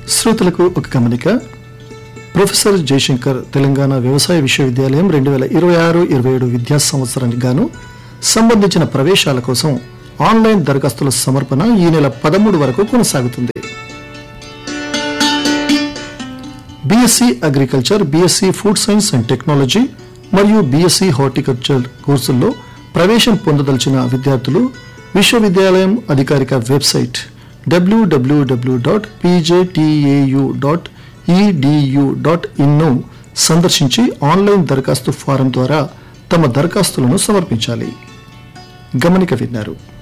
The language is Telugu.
శ్రోతలకు ఒక గమనిక ప్రొఫెసర్ జయశంకర్ తెలంగాణ వ్యవసాయ విశ్వవిద్యాలయం రెండు వేల ఇరవై ఆరు ఇరవై ఏడు విద్యా సంవత్సరానికి గాను సంబంధించిన ప్రవేశాల కోసం ఆన్లైన్ దరఖాస్తుల సమర్పణ ఈ నెల పదమూడు వరకు కొనసాగుతుంది BSc agriculture BSc food science and technology మరియు బీఎస్సీ హార్టికల్చర్ కోర్సుల్లో ప్రవేశం పొందదలిచిన విద్యార్థులు విశ్వవిద్యాలయం అధికారిక website W W W dot PJTAU dot E D U dot in సందర్శించి ఆన్లైన్ దరఖాస్తు ఫారం ద్వారా తమ దరఖాస్తులను సమర్పించాలి గమనిక విన్నారు